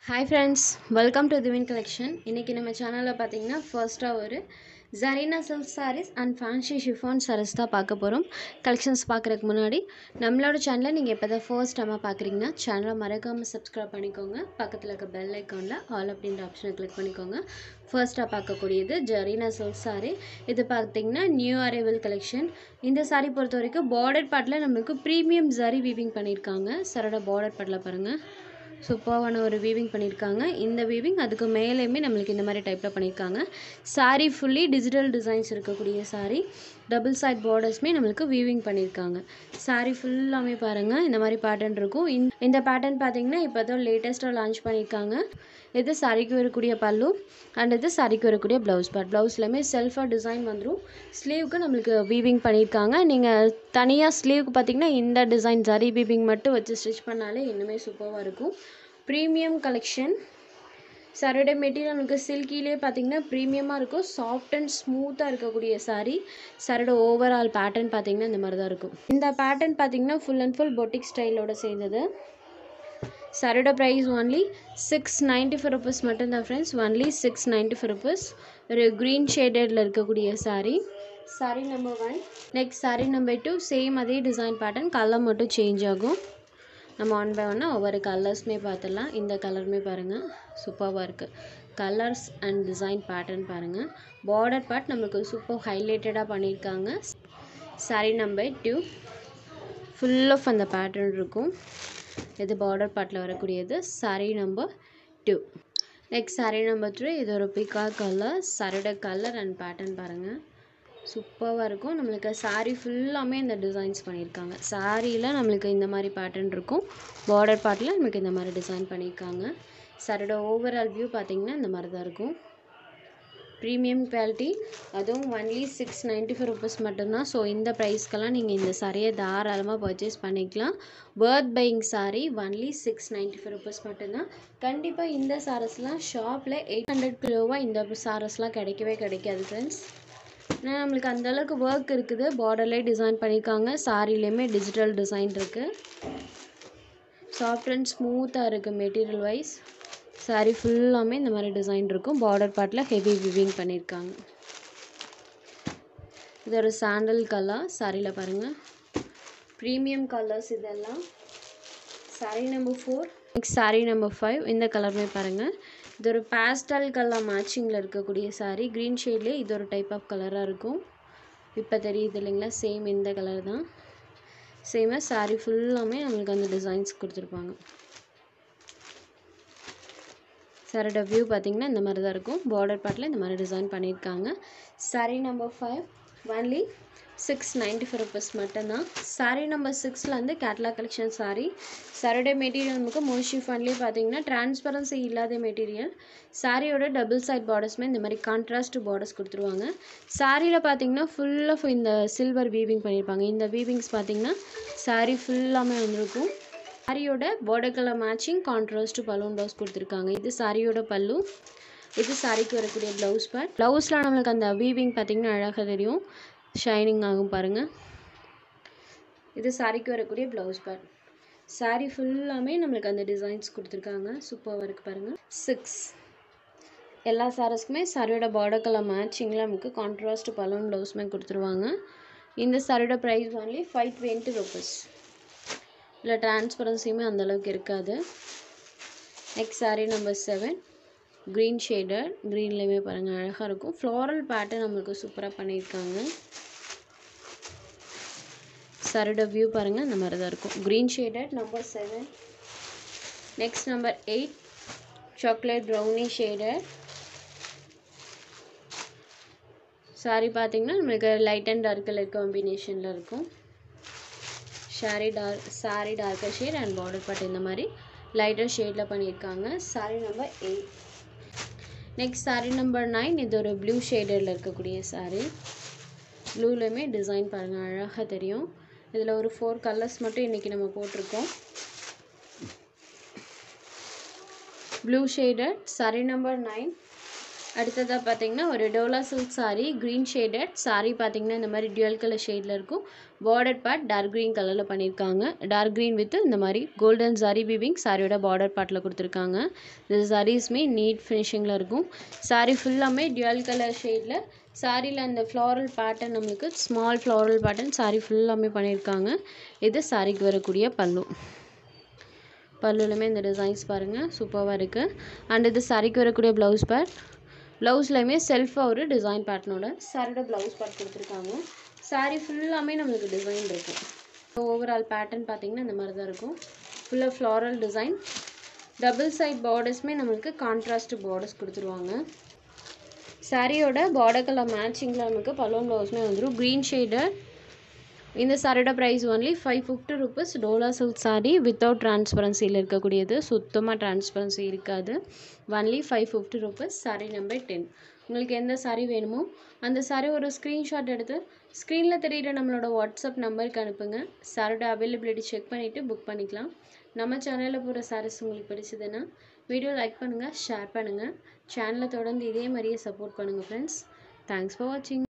hi friends welcome to திவின் collection இன்றைக்கி நம்ம சேனலில் பார்த்தீங்கன்னா ஃபர்ஸ்ட்டாக ஒரு ஜரீனா silk sarees and fancy chiffon sarees தான் பார்க்க போகிறோம் கலெக்ஷன்ஸ் பார்க்குறதுக்கு முன்னாடி நம்மளோட சேனலை நீங்கள் இப்போ தான் ஃபர்ஸ்ட் டைமாக பார்க்குறீங்கன்னா சேனலை மறக்காமல் சப்ஸ்கிரைப் பண்ணிக்கோங்க பக்கத்தில் இருக்க பெல் ஐக்கானில் ஆல் அப்படின்ற ஆப்ஷனை கிளிக் பண்ணிக்கோங்க ஃபர்ஸ்ட்டாக பார்க்கக்கூடியது ஜரீனா சில்க் சாரீ இது பார்த்தீங்கன்னா நியூ அரைவல் கலெக்ஷன் இந்த சாரீ பொறுத்த வரைக்கும் பார்டர் பார்ட்டில் நம்மளுக்கு ப்ரீமியம் ஜரி வீவிங் பண்ணியிருக்காங்க சரோட பார்டர் பார்ட்டில் பாருங்கள் சூப்பரான ஒரு வீவிங் பண்ணியிருக்காங்க இந்த வீவிங் அதுக்கு மேலேயுமே நம்மளுக்கு இந்த மாதிரி டைப்பில் பண்ணியிருக்காங்க saree ஃபுல்லி டிஜிட்டல் டிசைன்ஸ் இருக்கக்கூடிய saree டபுள் சைட் பார்டர்ஸ்மே நம்மளுக்கு வீவிங் பண்ணியிருக்காங்க saree ஃபுல்லாமே பாருங்கள் இந்த மாதிரி பேட்டர்ன் இருக்கும் இந்த- இந்த பேட்டர்ன் பார்த்தீங்கன்னா இப்போ தான் லேட்டஸ்ட்டாக லான்ச் பண்ணியிருக்காங்க இது சாரிக்கு வரக்கூடிய பல்லு அண்ட் இது சாரிக்கு வரக்கூடிய ப்ளவுஸ் பார்ட் ப்ளவுஸ்லையுமே செல்ஃபாக டிசைன் வந்துடும் ஸ்லீவுக்கு நம்மளுக்கு வீவிங் பண்ணியிருக்காங்க நீங்கள் தனியாக ஸ்லீவுக்கு பார்த்தீங்கன்னா இந்த டிசைன் ஜரி வீவிங் மட்டும் வச்சு ஸ்டிச் பண்ணாலே இன்னுமே சூப்பராக இருக்கும் ப்ரீமியம் கலெக்ஷன் சாரியோட மெட்டீரியல் நமக்கு சில்கிலே பார்த்தீங்கன்னா ப்ரீமியமாக இருக்கும் சாஃப்ட் அண்ட் ஸ்மூத்தாக இருக்கக்கூடிய saree சாரியோட ஓவரால் பேட்டர்ன் பார்த்தீங்கன்னா இந்த மாதிரி தான் இருக்கும் இந்த பேட்டர்ன் பார்த்தீங்கன்னா ஃபுல் அண்ட் ஃபுல் பொட்டிக் ஸ்டைலோட சேர்ந்தது சாரியோட price only six ninety four rupees மட்டும்தான் friends only six ninety four rupees ஒரு க்ரீன் ஷேடடில் இருக்கக்கூடிய saree saree number one next saree number two same அதே டிசைன் பேட்டர்ன் கலர் மட்டும் சேஞ்ச் ஆகும் நம்ம ஒன் பை ஒன்னாக ஒவ்வொரு கலர்ஸுமே பார்த்துடலாம் இந்த கலருமே பாருங்கள் சூப்பராக இருக்குது கலர்ஸ் அண்ட் டிசைன் பேட்டர்ன் பாருங்கள் பார்டர் பார்ட் நம்மளுக்கு சூப்பர் ஹைலைட்டடாக பண்ணியிருக்காங்க saree number two full of அந்த பேட்டர்ன் இருக்கும் இது பார்டர் பார்ட்டில் வரக்கூடியது saree number two next saree number three இது ஒரு பிகா கலர் சாரியோட கலர் அண்ட் பேட்டர்ன் பாருங்கள் சூப்பராக இருக்கும் நம்மளுக்கு saree ஃபுல்லாமே இந்த டிசைன்ஸ் பண்ணியிருக்காங்க சாரியில் நம்மளுக்கு இந்த மாதிரி பேட்டர்ன் இருக்கும் பார்டர் பார்ட்டில் நம்மளுக்கு இந்த மாதிரி டிசைன் பண்ணியிருக்காங்க சாரியோட ஓவரால் வியூ பார்த்தீங்கன்னா இந்த மாதிரி தான் இருக்கும் ப்ரீமியம் குவாலிட்டி அதுவும் only six ninety four rupees மட்டும்தான் ஸோ இந்த ப்ரைஸ்க்கெல்லாம் நீங்கள் இந்த சாரியை தாராளமாக பர்ச்சேஸ் பண்ணிக்கலாம் worth buying sari only six ninety four rupees மட்டும்தான் கண்டிப்பாக இந்த சாரஸ்லாம் ஷாப்பில் எயிட் ஹண்ட்ரட் கிலோவாக இந்த சாரஸ்லாம் கிடைக்கவே கிடைக்காது ஃப்ரெண்ட்ஸ் ஏன்னா நம்மளுக்கு அந்த அளவுக்கு ஒர்க் இருக்குது பார்டர்லேயே டிசைன் பண்ணியிருக்காங்க சாரிலேயுமே டிஜிட்டல் டிசைன் இருக்குது சாஃப்ட் அண்ட் ஸ்மூத்தாக இருக்குது மெட்டீரியல் வைஸ் saree ஃபுல்லாமே இந்த மாதிரி டிசைன் இருக்கும் பார்டர் பார்ட்டில் ஹெவி விவிங் பண்ணியிருக்காங்க இது ஒரு சாண்டல் கலர் சாரியில் பாருங்கள் ப்ரீமியம் கலர்ஸ் இதெல்லாம் saree number four next saree number five இந்த கலருமே பாருங்கள் இது ஒரு பேஸ்டல் கலர் மேட்சிங்கில் இருக்கக்கூடிய saree க்ரீன் ஷேட்லேயே இது ஒரு டைப் ஆஃப் கலராக இருக்கும் இப்போ தெரியுது இல்லைங்களா சேம் இந்த கலர் தான் சேமாக saree ஃபுல்லாமே நம்மளுக்கு அந்த டிசைன்ஸ் கொடுத்துருப்பாங்க சாரோட வியூ பார்த்தீங்கன்னா இந்த மாதிரி தான் இருக்கும் பார்டர் பார்ட்டில் இந்த மாதிரி டிசைன் பண்ணியிருக்காங்க saree number five only six ninety four rupees மட்டும்தான் saree நம்பர் சிக்ஸில் வந்து கேட்லாக் கலெக்ஷன் saree சாரோட மெட்டீரியல் நமக்கு மோஸ்ட்லி ஃபன்லேயே பார்த்தீங்கன்னா டிரான்ஸ்பரன்சி இல்லாத மெட்டீரியல் சாரியோட டபுள் சைட் பார்டர்ஸ்மே இந்த மாதிரி கான்ட்ராஸ்ட் பார்டர்ஸ் கொடுத்துருவாங்க சாரியில் பார்த்தீங்கன்னா ஃபுல் ஆஃப் இந்த சில்வர் வீவிங் பண்ணியிருப்பாங்க இந்த வீவிங்ஸ் பார்த்தீங்கன்னா saree ஃபுல்லாமே வந்திருக்கும் சாரியோட border colour matching contrast balloon blouse கொடுத்துருக்காங்க இது சாரியோட பல்லு இது சாரிக்கு வரக்கூடிய ப்ளவுஸ் பார்ட் ப்ளவுஸில் நம்மளுக்கு அந்த வீவிங் பார்த்தீங்கன்னா அழகாக தெரியும் ஷைனிங் ஆகும் பாருங்கள் இது சாரிக்கு வரக்கூடிய ப்ளவுஸ் பார்ட் saree ஃபுல்லாமே நம்மளுக்கு அந்த டிசைன்ஸ் கொடுத்துருக்காங்க சூப்பராக இருக்குது பாருங்கள் சிக்ஸ் எல்லா சாரீஸ்க்குமே சாரியோட பார்டர் கலர் மேட்சிங்கில் நமக்கு கான்ட்ராஸ்ட் பலூன் ப்ளவுஸுமே கொடுத்துருவாங்க இந்த சாரியோட price only five twenty rupees இல்லை டிரான்ஸ்பரன்சியுமே அந்தளவுக்கு இருக்காது next saree number seven green shaded க்ரீன்லேயுமே பாருங்கள் அழகாக இருக்கும் ஃப்ளாரல் பேட்டர்ன் நம்மளுக்கு சூப்பராக பண்ணியிருக்காங்க சாரியோட வியூ பாருங்கள் இந்த மாதிரி தான் இருக்கும் green shaded number seven next number eight chocolate brownie shaded sari பார்த்தீங்கன்னா நம்மளுக்கு லைட் அண்ட் டார்க் கலர் காம்பினேஷனில் இருக்கும் sari dark sari darker shade and border part இந்த மாதிரி லைட்டர் ஷேடில் பண்ணியிருக்காங்க sari number eight next sari number nine இது ஒரு ப்ளூ ஷேடரில் இருக்கக்கூடிய சாரி ப்ளூலையுமே டிசைன் பாருங்கள் அழகாக தெரியும் இதில் ஒரு ஃபோர் கலர்ஸ் மட்டும் இன்றைக்கி நம்ம போட்டிருக்கோம் blue shaded sari number nine அடுத்ததாக பார்த்தீங்கன்னா ஒரு Dola silk saree green shaded saree பார்த்தீங்கன்னா இந்த மாதிரி டியூவல் கலர் ஷேடில் இருக்கும் பார்டர் பார்ட் டார்க் க்ரீன் கலரில் பண்ணியிருக்காங்க டார்க் க்ரீன் வித் இந்த மாதிரி கோல்டன் saree வீவிங் சாரியோட பார்டர் பார்ட்டில் கொடுத்துருக்காங்க இந்த சாரீஸ்மே நீட் ஃபினிஷிங்கில் இருக்கும் saree ஃபுல்லாமே டியூவல் கலர் ஷேடில் சாரியில் அந்த ஃப்ளாரல் பேட்டர்ன் நம்மளுக்கு ஸ்மால் ஃப்ளாரல் பேட்டர்ன் saree ஃபுல்லாமே பண்ணியிருக்காங்க இது சாரிக்கு வரக்கூடிய பல்லு பல்லுலையுமே இந்த டிசைன்ஸ் பாருங்கள் சூப்பராக இருக்குது அண்ட் இது சாரிக்கு வரக்கூடிய ப்ளவுஸ் பேட் ப்ளவுஸ்லையுமே செல்ஃபாக ஒரு டிசைன் பேட்டர்னோட சாரியோட ப்ளவுஸ் பேட் கொடுத்துருக்காங்க சாரீ ஃபுல்லாமே நம்மளுக்கு டிசைன் இருக்கும் ஓவரால் பேட்டர்ன் பார்த்தீங்கன்னா இந்த மாதிரி தான் இருக்கும் ஃபுல்லாக ஃப்ளாரல் டிசைன் டபுள் சைட் பார்டர்ஸ்மே நம்மளுக்கு கான்ட்ராஸ்ட் பார்டர்ஸ் கொடுத்துருவாங்க சாரியோட பார்டர் கலர் மேட்சிங்கில் நமக்கு பலூன் ப்ளவுஸ்மே வந்துடும் க்ரீன் ஷேடர் இந்த சாரியோட price only five fifty rupees Dola silk sari without டிரான்ஸ்பரன்சியில் இருக்கக்கூடியது சுத்தமாக டிரான்ஸ்பரன்சி இருக்காது only five fifty rupees sari number ten உங்களுக்கு எந்த சாரி வேணுமோ அந்த சாரி ஒரு ஸ்க்ரீன்ஷாட் எடுத்து ஸ்க்ரீனில் தெரியிற நம்மளோட வாட்ஸ்அப் நம்பருக்கு அனுப்புங்க சாரோட அவைலபிலிட்டி செக் பண்ணிவிட்டு புக் பண்ணிக்கலாம் நம்ம சேனலில் போகிற சாரீஸ் உங்களுக்கு பிடிச்சதுன்னா வீடியோ லைக் பண்ணுங்கள் ஷேர் பண்ணுங்கள் சேனலை தொடர்ந்து இதே மாதிரியே சப்போர்ட் பண்ணுங்கள் ஃப்ரெண்ட்ஸ் தேங்க்ஸ் ஃபார் வாட்சிங்